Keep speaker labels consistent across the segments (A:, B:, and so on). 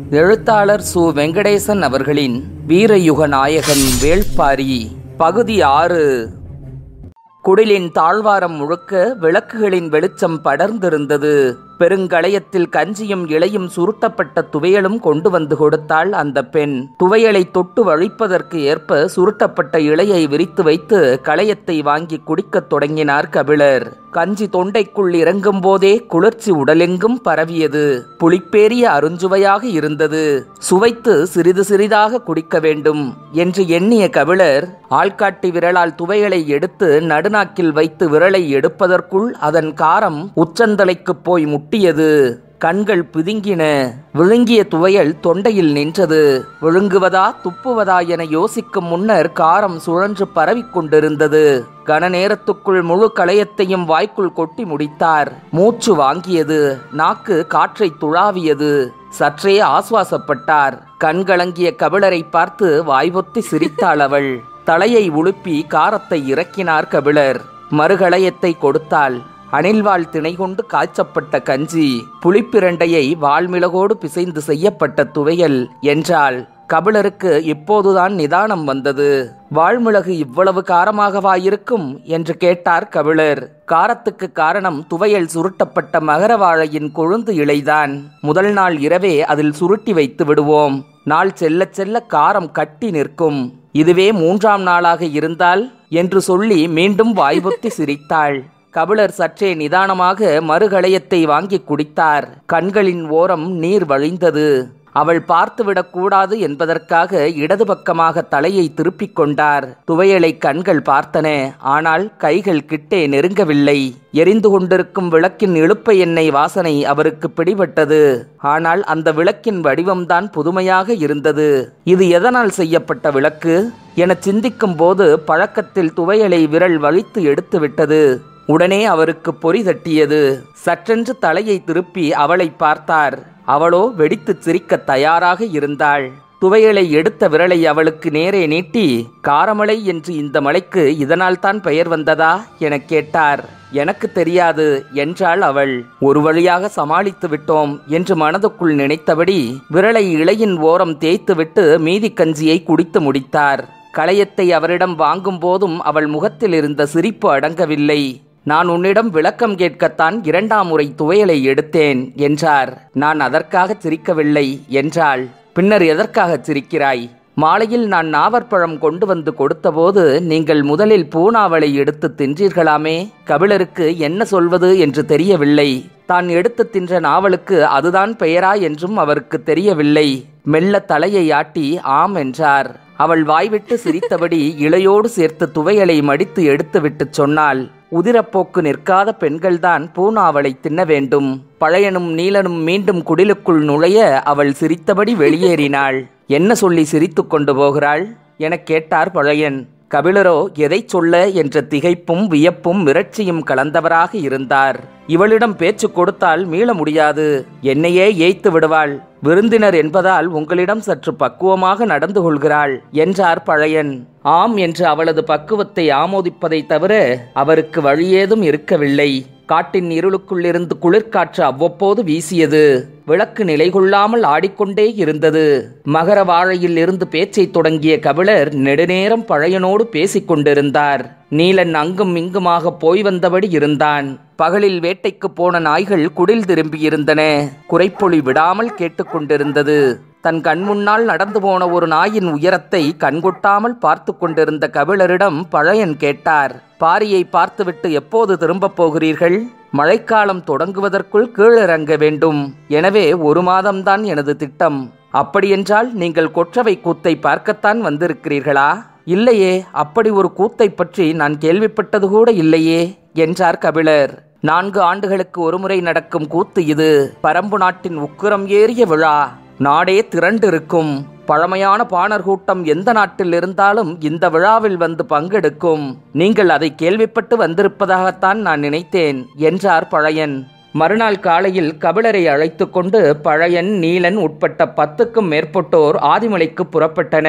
A: எழுத்தாளர் சு வெங்கடேசன் அவர்களின் வீரயுக நாயகன் வேள்பாரி பகுதி ஆறு குடிலின் தாழ்வாரம் முழுக்க விளக்குகளின் வெளிச்சம் படர்ந்திருந்தது பெருங்களையத்தில் கஞ்சியும் இலையும் சுருட்டப்பட்ட துவையலும் கொண்டு வந்து கொடுத்தாள் அந்த பெண் துவையலை தொட்டு வழிப்பதற்கு ஏற்ப சுருட்டப்பட்ட இலையை விரித்து வைத்து களையத்தை வாங்கி குடிக்கத் தொடங்கினார் கபிலர் கஞ்சி தொண்டைக்குள் இறங்கும் போதே குளிர்ச்சி உடலெங்கும் பரவியது புளிப்பேறிய அருஞ்சுவையாக இருந்தது சுவைத்து சிறிது சிறிதாக குடிக்க வேண்டும் என்று எண்ணிய கபிலர் ஆள்காட்டி விரலால் துவையலை எடுத்து நடுநாக்கில் வைத்து விரலை எடுப்பதற்குள் அதன் காரம் உச்சந்தலைக்குப் போய் முட்டியது கண்கள் பிதுங்கின விழுங்கிய துவையல் தொண்டையில் நின்றது விழுங்குவதா துப்புவதா என யோசிக்கும் முன்னர் காரம் சுழன்று பரவிக் கொண்டிருந்தது கன நேரத்துக்குள் முழு களையத்தையும் வாய்க்குள் கொட்டி முடித்தார் மூச்சு வாங்கியது நாக்கு காற்றை துழாவியது சற்றே ஆசுவாசப்பட்டார் கண்கலங்கிய கபிலரை பார்த்து வாய்வொத்தி சிரித்தாள் அவள் தலையை உலுப்பி காரத்தை இறக்கினார் கபிலர் மறுகளையத்தை கொடுத்தாள் அணில்வாள் திணை கொண்டு காய்ச்சப்பட்ட கஞ்சி புளிப்பிரண்டையை வால்மிளகோடு பிசைந்து செய்யப்பட்ட துவையல் என்றால் கபிலருக்கு இப்போதுதான் நிதானம் வந்தது வாழ்மிளகு இவ்வளவு காரமாகவா இருக்கும் என்று கேட்டார் கபிலர் காரத்துக்கு காரணம் துவையல் சுருட்டப்பட்ட மகரவாழையின் கொழுந்து இலைதான் முதல் நாள் இரவே அதில் சுருட்டி வைத்து விடுவோம் நாள் செல்ல செல்ல காரம் கட்டி நிற்கும் இதுவே மூன்றாம் நாளாக இருந்தால் என்று சொல்லி மீண்டும் வாய்பொத்தி சிரித்தாள் கபிலர் சற்றே நிதானமாக மறுகளையத்தை வாங்கி குடித்தார் கண்களின் ஓரம் நீர் வழிந்தது அவள் பார்த்துவிடக் கூடாது என்பதற்காக இடது பக்கமாக தலையை திருப்பிக் கொண்டார் துவையலை கண்கள் பார்த்தன ஆனால் கைகள் கிட்டே நெருங்கவில்லை எரிந்து கொண்டிருக்கும் விளக்கின் இழுப்ப எண்ணெய் வாசனை அவருக்கு பிடிபட்டது ஆனால் அந்த விளக்கின் வடிவம்தான் புதுமையாக இருந்தது இது எதனால் செய்யப்பட்ட விளக்கு என சிந்திக்கும் போது பழக்கத்தில் துவையலை விரல் வலித்து எடுத்து விட்டது உடனே அவருக்கு பொறி தட்டியது சற்றென்று தலையை திருப்பி அவளை பார்த்தார் அவளோ வெடித்துச் சிரிக்கத் தயாராக இருந்தாள் துவையலை எடுத்த விரலை அவளுக்கு நேரே நீட்டி காரமலை என்று இந்த மலைக்கு இதனால்தான் பெயர் வந்ததா எனக் கேட்டார் எனக்கு தெரியாது என்றாள் அவள் ஒரு வழியாக சமாளித்து விட்டோம் என்று மனதுக்குள் நினைத்தபடி விரலை இலையின் ஓரம் தேய்த்துவிட்டு மீதி கஞ்சியை குடித்து முடித்தார் களையத்தை அவரிடம் வாங்கும் போதும் அவள் முகத்தில் இருந்த சிரிப்பு அடங்கவில்லை நான் உன்னிடம் விளக்கம் கேட்கத்தான் இரண்டாம் முறை துவையலை எடுத்தேன் என்றார் நான் அதற்காக சிரிக்கவில்லை என்றாள் பின்னர் எதற்காக சிரிக்கிறாய் மாலையில் நான் நாவற்பழம் கொண்டு வந்து கொடுத்தபோது நீங்கள் முதலில் பூனாவளை எடுத்து தின்றீர்களாமே கபிலருக்கு என்ன சொல்வது என்று தெரியவில்லை தான் எடுத்து தின்ற நாவலுக்கு அதுதான் பெயரா என்றும் அவருக்கு தெரியவில்லை மெல்ல தலையை ஆட்டி ஆம் என்றார் அவள் வாய்விட்டு சிரித்தபடி இளையோடு சேர்த்து துவையலை மடித்து எடுத்துவிட்டு சொன்னாள் உதிரப்போக்கு நிற்காத பெண்கள்தான் பூனாவளை தின்ன வேண்டும் பழையனும் நீலனும் மீண்டும் குடிலுக்குள் நுழைய அவள் சிரித்தபடி வெளியேறினாள் என்ன சொல்லி சிரித்து கொண்டு போகிறாள் எனக் கேட்டார் பழையன் கபிலரோ எதைச் சொல்ல என்ற திகைப்பும் வியப்பும் மிரட்சியும் கலந்தவராக இருந்தார் இவளிடம் பேச்சு கொடுத்தால் மீள முடியாது என்னையே ஏய்த்து விடுவாள் விருந்தினர் என்பதால் உங்களிடம் சற்று பக்குவமாக நடந்து கொள்கிறாள் என்றார் பழையன் ஆம் என்று அவளது பக்குவத்தை ஆமோதிப்பதை தவிர அவருக்கு வழியேதும் இருக்கவில்லை காட்டின் இருளுக்குள்ளிருந்து குளிர்காற்று அவ்வப்போது வீசியது விளக்கு நிலை கொள்ளாமல் ஆடிக்கொண்டே இருந்தது மகர வாழையில் இருந்து பேச்சை தொடங்கிய கபிலர் நெடுநேரம் பழையனோடு பேசிக் கொண்டிருந்தார் நீலன் அங்கும் இங்குமாக போய் வந்தபடி இருந்தான் பகலில் வேட்டைக்கு போன நாய்கள் குடில் திரும்பியிருந்தன குறைப்பொழி விடாமல் கேட்டுக்கொண்டிருந்தது தன் கண் முன்னால் நடந்து போன ஒரு நாயின் உயரத்தை கண்கொட்டாமல் பார்த்து கொண்டிருந்த கபிலரிடம் பழையன் கேட்டார் பாரியை பார்த்துவிட்டு எப்போது திரும்பப் போகிறீர்கள் மழைக்காலம் தொடங்குவதற்குள் கீழிறங்க வேண்டும் எனவே ஒரு மாதம்தான் எனது திட்டம் அப்படியென்றால் நீங்கள் கொற்றவை கூத்தை பார்க்கத்தான் வந்திருக்கிறீர்களா இல்லையே அப்படி ஒரு கூத்தை பற்றி நான் கேள்விப்பட்டது கூட இல்லையே என்றார் கபிலர் நான்கு ஆண்டுகளுக்கு ஒருமுறை நடக்கும் கூத்து இது பரம்பு நாட்டின் உக்கிரம் ஏறிய விழா நாடே திரண்டிருக்கும் பழமையான பாணர் கூட்டம் எந்த நாட்டில் இருந்தாலும் இந்த விழாவில் வந்து பங்கெடுக்கும் நீங்கள் அதை கேள்விப்பட்டு வந்திருப்பதாகத்தான் நான் நினைத்தேன் என்றார் பழையன் மறுநாள் காலையில் கபிலரை அழைத்து கொண்டு பழையன் நீலன் உட்பட்ட பத்துக்கும் மேற்பட்டோர் ஆதிமலைக்கு புறப்பட்டனர்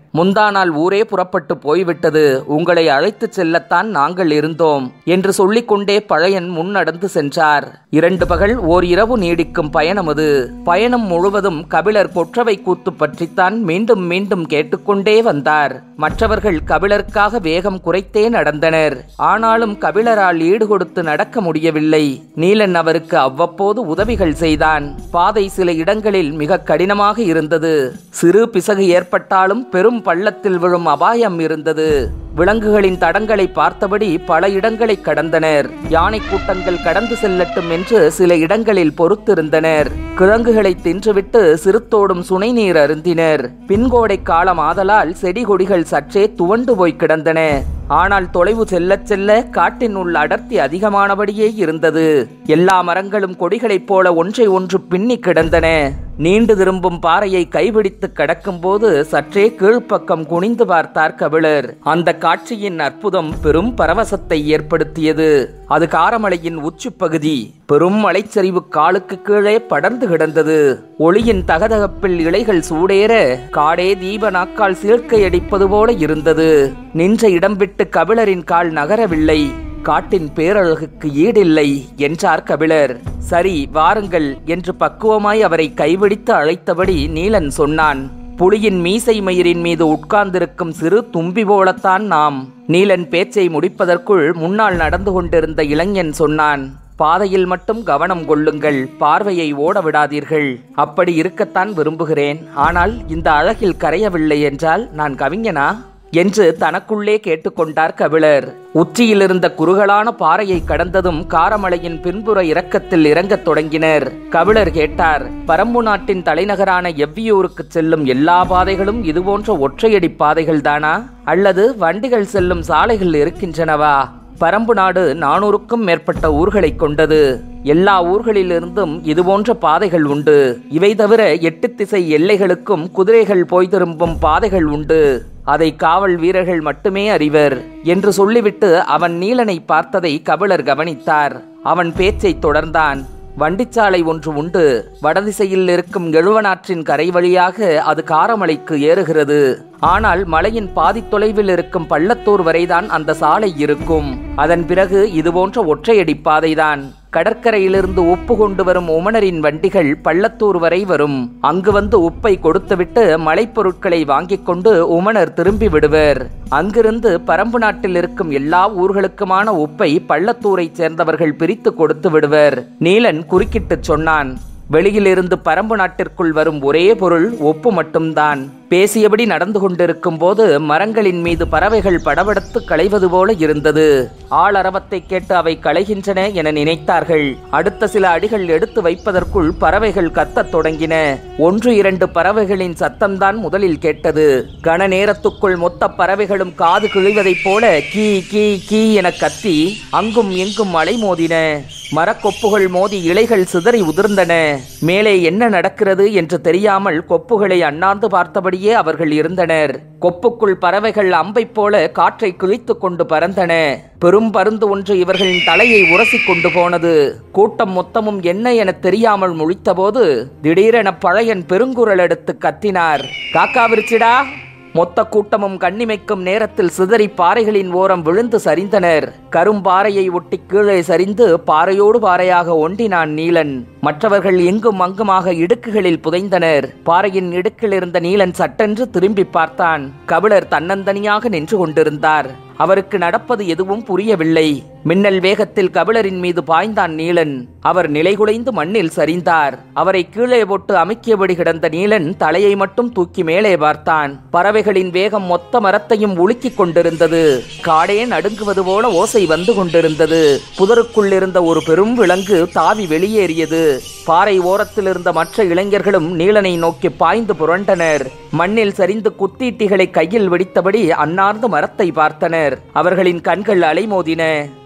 A: முந்தா நாள் ஊரே புறப்பட்டு போய்விட்டது உங்களை அழைத்துச் செல்லத்தான் நாங்கள் இருந்தோம் என்று சொல்லிக்கொண்டே பழையன் முன்னடந்து சென்றார் இரண்டு பகல் ஓர் இரவு நீடிக்கும் பயணம் அது பயணம் முழுவதும் கபிலர் கொற்றவை கூத்து பற்றித்தான் மீண்டும் மீண்டும் கேட்டுக்கொண்டே வந்தார் மற்றவர்கள் கபிலருக்காக வேகம் குறைத்தே நடந்தனர் ஆனாலும் கபிலரால் ஈடு கொடுத்து நடக்க முடியவில்லை நீலன் அவருக்கு அவ்வப்போது உதவிகள் செய்தான் பாதை சில இடங்களில் மிக கடினமாக இருந்தது சிறு பிசகு ஏற்பட்டாலும் பெரும் பள்ளத்தில் விழும் அபாயம் இருந்தது விலங்குகளின் தடங்களை பார்த்தபடி பல இடங்களை கடந்தனர் யானை கூட்டங்கள் கடந்து செல்லட்டும் என்று சில இடங்களில் பொறுத்திருந்தனர் கிழங்குகளை தின்றுவிட்டு சிறுத்தோடும் சுனை நீர் அருந்தினர் பின்கோடை காலம் ஆதலால் செடி கொடிகள் சற்றே துவண்டு போய் கிடந்தன ஆனால் தொலைவு செல்லச் செல்ல காட்டின் உள்ள அடர்த்தி அதிகமானபடியே இருந்தது எல்லா மரங்களும் கொடிகளைப் போல ஒன்றை ஒன்று பின்னி கிடந்தன நீண்டு திரும்பும் பாறையை கைபிடித்து கடக்கும்போது சற்றே கீழ்ப்பக்கம் குனிந்து பார்த்தார் கபிலர் அந்த காட்சியின் அற்புதம் பெரும் பரவசத்தை ஏற்படுத்தியது அது காரமலையின் உச்சிப்பகுதி பெரும் மலைச்சரிவு காலுக்கு கீழே படர்ந்து கிடந்தது ஒளியின் தகதகப்பில் இலைகள் சூடேற காடே தீப நாக்கால் சீழ்க்கை அடிப்பது போல இருந்தது நின்ற இடம் விட்டு கபிலரின் கால் நகரவில்லை காட்டின் பேரழகுக்கு ஈடில்லை என்றார் கபிலர் சரி வாருங்கள் என்று பக்குவமாய் அவரை கைவிடித்து அழைத்தபடி நீலன் சொன்னான் புலியின் மீசை மயிரின் மீது உட்கார்ந்திருக்கும் சிறு தும்பி போலத்தான் நாம் நீலன் பேச்சை முடிப்பதற்குள் முன்னால் நடந்து கொண்டிருந்த இளைஞன் சொன்னான் பாதையில் மட்டும் கவனம் கொள்ளுங்கள் பார்வையை ஓட விடாதீர்கள் அப்படி இருக்கத்தான் விரும்புகிறேன் ஆனால் இந்த அழகில் கரையவில்லை என்றால் நான் கவிஞனா என்று தனக்குள்ளே கேட்டுக்கொண்டார் கபிலர் உச்சியிலிருந்த குறுகலான பாறையை கடந்ததும் காரமலையின் பின்புற இறக்கத்தில் இறங்கத் தொடங்கினர் கபிலர் கேட்டார் பரம்பு நாட்டின் தலைநகரான எவ்வியூருக்கு செல்லும் எல்லா பாதைகளும் இதுபோன்ற ஒற்றையடி பாதைகள் தானா அல்லது வண்டிகள் செல்லும் சாலைகள் இருக்கின்றனவா பரம்பு நாடு நானூறுக்கும் மேற்பட்ட ஊர்களை கொண்டது எல்லா ஊர்களிலிருந்தும் இதுபோன்ற பாதைகள் உண்டு இவை தவிர எட்டு திசை எல்லைகளுக்கும் குதிரைகள் போய் திரும்பும் பாதைகள் உண்டு அதை காவல் வீரர்கள் மட்டுமே அறிவர் என்று சொல்லிவிட்டு அவன் நீலனை பார்த்ததை கபிலர் கவனித்தார் அவன் பேச்சை தொடர்ந்தான் வண்டிச்சாலை ஒன்று உண்டு வடதிசையில் இருக்கும் எழுவனாற்றின் கரை வழியாக அது காரமலைக்கு ஏறுகிறது ஆனால் மலையின் பாதி தொலைவில் இருக்கும் பள்ளத்தூர் வரைதான் அந்த சாலை இருக்கும் அதன் பிறகு இதுபோன்ற ஒற்றையடி பாதைதான் கடற்கரையிலிருந்து உப்பு கொண்டு வரும் உமணரின் வண்டிகள் பள்ளத்தூர் வரை வரும் அங்கு வந்து உப்பை கொடுத்துவிட்டு மலைப்பொருட்களை வாங்கிக் கொண்டு உமணர் திரும்பி விடுவர் அங்கிருந்து பரம்பு நாட்டில் இருக்கும் எல்லா ஊர்களுக்குமான உப்பை பள்ளத்தூரைச் சேர்ந்தவர்கள் பிரித்து கொடுத்து விடுவர் நீலன் குறுக்கிட்டுச் சொன்னான் வெளியிலிருந்து பரம்பு நாட்டிற்குள் வரும் ஒரே பொருள் ஒப்பு மட்டும்தான் பேசியபடி நடந்து கொண்டிருக்கும் போது மரங்களின் மீது பறவைகள் படபடத்து களைவது போல இருந்தது ஆளரவத்தை கேட்டு அவை களைகின்றன என நினைத்தார்கள் அடுத்த சில அடிகள் எடுத்து வைப்பதற்குள் பறவைகள் கத்தத் தொடங்கின ஒன்று இரண்டு பறவைகளின் சத்தம்தான் முதலில் கேட்டது கன நேரத்துக்குள் மொத்த பறவைகளும் காது கிழிவதைப் போல கீ கீ கீ என கத்தி அங்கும் எங்கும் அலை மோதின மரக்கொப்புகள் மோதி இலைகள் சிதறி உதிர்ந்தன மேலே என்ன நடக்கிறது என்று தெரியாமல் கொப்புகளை அண்ணாந்து பார்த்தபடியே அவர்கள் இருந்தனர் கொப்புக்குள் பறவைகள் அம்பைப் போல காற்றை கிழித்துக் கொண்டு பறந்தன பெரும் பருந்து ஒன்று இவர்களின் தலையை உரசிக் கொண்டு போனது கூட்டம் மொத்தமும் என்ன என தெரியாமல் முழித்தபோது திடீரென பழையன் பெருங்குரல் எடுத்து கத்தினார் காக்கா விரிச்சிடா மொத்த கூட்டமும் கண்ணிமைக்கும் நேரத்தில் சிதறி பாறைகளின் ஓரம் விழுந்து சரிந்தனர் கரும்பாறையை ஒட்டி கீழே சரிந்து பாறையோடு பாறையாக ஒண்டினான் நீலன் மற்றவர்கள் எங்கும் அங்குமாக இடுக்குகளில் புதைந்தனர் பாறையின் இடுக்கில் இருந்த நீலன் சட்டென்று திரும்பி பார்த்தான் கபிலர் தன்னந்தனியாக நின்று கொண்டிருந்தார் அவருக்கு நடப்பது எதுவும் புரியவில்லை மின்னல் வேகத்தில் கபிலரின் மீது பாய்ந்தான் நீலன் அவர் நிலைகுலைந்து மண்ணில் சரிந்தார் அவரை கீழே போட்டு அமுக்கியபடி கிடந்த நீலன் தலையை மட்டும் தூக்கி மேலே பார்த்தான் பறவைகளின் வேகம் மொத்த மரத்தையும் உலுக்கிக் கொண்டிருந்தது காடே நடுங்குவது போல ஓசை வந்து கொண்டிருந்தது புதருக்குள் இருந்த ஒரு பெரும் விலங்கு தாவி வெளியேறியது பாறை ஓரத்தில் இருந்த மற்ற இளைஞர்களும் நீலனை நோக்கி பாய்ந்து புரண்டனர் மண்ணில் சரிந்து குத்தீட்டிகளை கையில் வெடித்தபடி அன்னார்ந்த மரத்தை பார்த்தனர் அவர்களின் கண்கள் அலைமோதின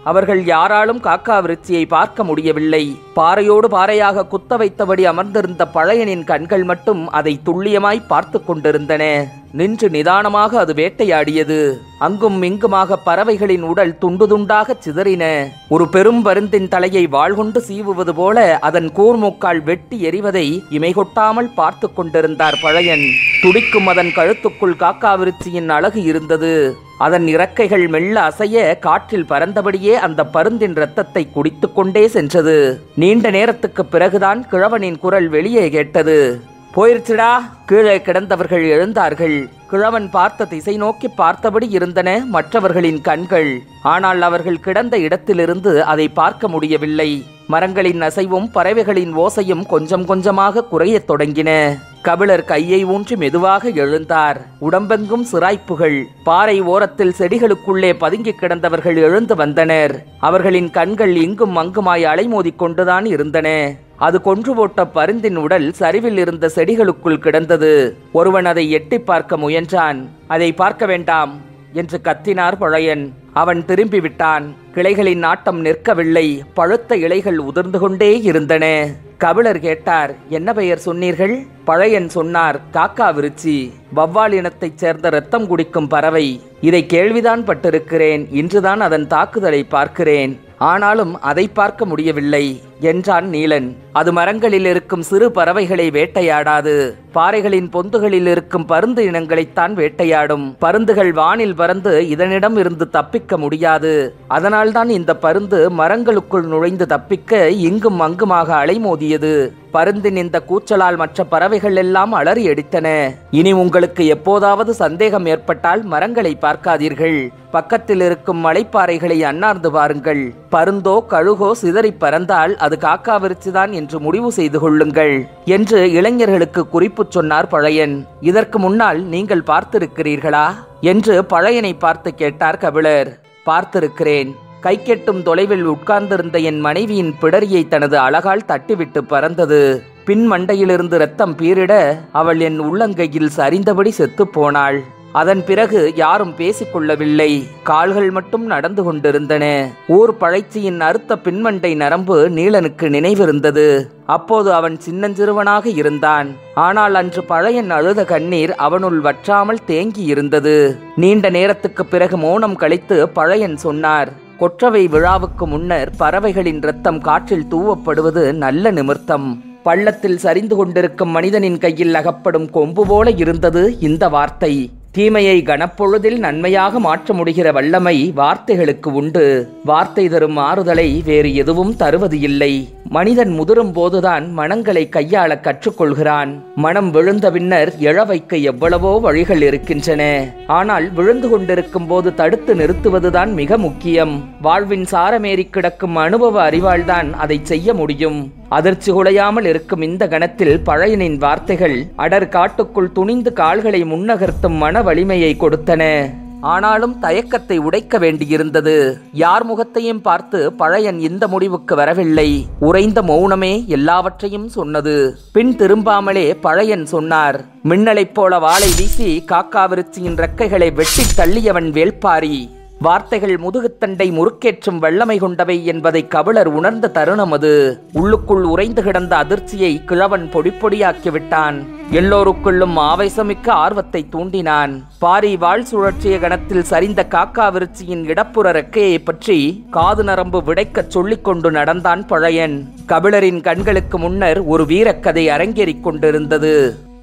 A: அவர்கள் யாராலும் காக்கா விருட்சியை பார்க்க முடியவில்லை பாறையோடு பாறையாக குத்த வைத்தபடி அமர்ந்திருந்த பழையனின் கண்கள் மட்டும் அதை துல்லியமாய் பார்த்து கொண்டிருந்தன நின்று நிதானமாக அது வேட்டையாடியது அங்கும் இங்குமாக பறவைகளின் உடல் துண்டு துண்டாக சிதறின ஒரு பெரும் பருந்தின் தலையை வாழ்கொண்டு சீவுவது போல அதன் கூர்மூக்கால் வெட்டி எறிவதை இமைகொட்டாமல் பார்த்து கொண்டிருந்தார் பழையன் துடிக்கும் அதன் கழுத்துக்குள் காக்காவிருச்சியின் அழகு இருந்தது அதன் இறக்கைகள் மெல்ல அசைய காற்றில் பறந்தபடியே அந்த பருந்தின் இரத்தத்தை குடித்துக் கொண்டே சென்றது நீண்ட நேரத்துக்குப் பிறகுதான் கிழவனின் குரல் வெளியே கேட்டது போயிருச்சுடா கீழே கிடந்தவர்கள் எழுந்தார்கள் கிழவன் பார்த்த திசை நோக்கி பார்த்தபடி இருந்தன மற்றவர்களின் கண்கள் ஆனால் அவர்கள் கிடந்த இடத்திலிருந்து அதை பார்க்க முடியவில்லை மரங்களின் அசைவும் பறவைகளின் ஓசையும் கொஞ்சம் கொஞ்சமாக குறையத் தொடங்கின கபிலர் கையை ஊன்றி மெதுவாக எழுந்தார் உடம்பெங்கும் சிராய்ப்புகள் பாறை ஓரத்தில் செடிகளுக்குள்ளே பதுங்கி கிடந்தவர்கள் எழுந்து வந்தனர் அவர்களின் கண்கள் இங்கும் அங்குமாய் அலைமோதிக் கொண்டுதான் இருந்தன அது கொன்று போட்ட பருந்தின் உடல் சரிவில் இருந்த செடிகளுக்குள் கிடந்தது ஒருவன் அதை எட்டி பார்க்க முயன்றான் அதை பார்க்க வேண்டாம் என்று கத்தினார் பழையன் அவன் திரும்பி விட்டான் கிளைகளின் நாட்டம் நிற்கவில்லை பழுத்த இலைகள் உதிர்ந்து கொண்டே இருந்தன கபிலர் கேட்டார் என்ன பெயர் சொன்னீர்கள் பழையன் சொன்னார் காக்கா விருச்சி வவ்வால் இனத்தைச் சேர்ந்த ரத்தம் குடிக்கும் பறவை இதை கேள்விதான் பட்டிருக்கிறேன் இன்றுதான் அதன் தாக்குதலை பார்க்கிறேன் ஆனாலும் அதை பார்க்க முடியவில்லை என்றான் நீலன் அது மரங்களில் இருக்கும் சிறு பறவைகளை வேட்டையாடாது பாறைகளின் பொந்துகளில் இருக்கும் பருந்து இனங்களைத்தான் வேட்டையாடும் பருந்துகள் வானில் பறந்து இதனிடம் இருந்து தப்பிக்க முடியாது அதனால்தான் இந்த பருந்து மரங்களுக்குள் நுழைந்து தப்பிக்க இங்கும் அங்குமாக அலைமோதியது பருந்தின் இந்த கூச்சலால் மற்ற பறவைகள் எல்லாம் அலறி அடித்தன இனி உங்களுக்கு எப்போதாவது சந்தேகம் ஏற்பட்டால் மரங்களை பார்க்காதீர்கள் பக்கத்தில் இருக்கும் மலைப்பாறைகளை அன்னார்ந்து பாருங்கள் பருந்தோ கழுகோ சிதறி பறந்தால் அது காக்காவிருச்சுதான் என்று முடிவு செய்து கொள்ளுங்கள் என்று இளைஞர்களுக்கு குறிப்பு சொன்னார் பழையன் இதற்கு முன்னால் நீங்கள் பார்த்திருக்கிறீர்களா என்று பழையனை பார்த்து கேட்டார் கபிலர் பார்த்திருக்கிறேன் கைக்கெட்டும் தொலைவில் உட்கார்ந்திருந்த என் மனைவியின் பிடரியை தனது அழகால் தட்டிவிட்டு பறந்தது பின் மண்டையிலிருந்து ரத்தம் பீரிட அவள் என் உள்ளங்கையில் சரிந்தபடி செத்துப் போனாள் அதன் பிறகு யாரும் பேசிக்கொள்ளவில்லை கால்கள் மட்டும் நடந்து கொண்டிருந்தன ஊர் பழைச்சியின் அறுத்த பின்மண்டை நரம்பு நீலனுக்கு நினைவிருந்தது அப்போது அவன் சின்னஞ்சிறுவனாக இருந்தான் ஆனால் அன்று பழையன் அழுத கண்ணீர் அவனுள் வற்றாமல் தேங்கி இருந்தது நீண்ட நேரத்துக்குப் பிறகு மௌனம் கழித்து பழையன் சொன்னார் கொற்றவை விழாவுக்கு முன்னர் பறவைகளின் ரத்தம் காற்றில் தூவப்படுவது நல்ல நிமிர்த்தம் பள்ளத்தில் சரிந்து கொண்டிருக்கும் மனிதனின் கையில் அகப்படும் கொம்பு போல இருந்தது இந்த வார்த்தை தீமையை கனப்பொழுதில் நன்மையாக மாற்ற முடிகிற வல்லமை வார்த்தைகளுக்கு உண்டு வார்த்தை தரும் ஆறுதலை வேறு எதுவும் தருவது இல்லை மனிதன் முதிரும் போதுதான் மனங்களை கையாள கற்றுக்கொள்கிறான் மனம் விழுந்த பின்னர் எழ வைக்க எவ்வளவோ வழிகள் இருக்கின்றன ஆனால் விழுந்து கொண்டிருக்கும் போது தடுத்து நிறுத்துவதுதான் மிக முக்கியம் வாழ்வின் சாரமேறி கிடக்கும் அனுபவ அறிவால்தான் அதை செய்ய முடியும் அதிர்ச்சி குலையாமல் இருக்கும் இந்த கணத்தில் பழையனின் வார்த்தைகள் அடர் காட்டுக்குள் துணிந்து கால்களை முன்னகர்த்தும் மன வலிமையை கொடுத்தன ஆனாலும் தயக்கத்தை உடைக்க வேண்டியிருந்தது யார் முகத்தையும் பார்த்து பழையன் இந்த முடிவுக்கு வரவில்லை உறைந்த மௌனமே எல்லாவற்றையும் சொன்னது பின் திரும்பாமலே பழையன் சொன்னார் மின்னலைப் போல வாளை வீசி காக்காவிருச்சியின் ரெக்கைகளை வெட்டித் தள்ளியவன் வேள்பாரி வார்த்தைகள் முதுகுத்தண்டை முறுக்கேற்றும் வல்லமை கொண்டவை என்பதை கபிலர் உணர்ந்த தருணம் அது உள்ளுக்குள் உறைந்து கிடந்த அதிர்ச்சியை கிழவன் பொடிப்பொடியாக்கி விட்டான் எல்லோருக்குள்ளும் ஆவேசமிக்க ஆர்வத்தை தூண்டினான் பாரி வாழ் சுழற்சிய கணத்தில் சரிந்த காக்கா விருச்சியின் இடப்புற ரெக்கையை பற்றி காது நரம்பு விடைக்கச் சொல்லிக் கொண்டு நடந்தான் பழையன் கபிலரின் கண்களுக்கு முன்னர் ஒரு வீரக்கதை அரங்கேறிக் கொண்டிருந்தது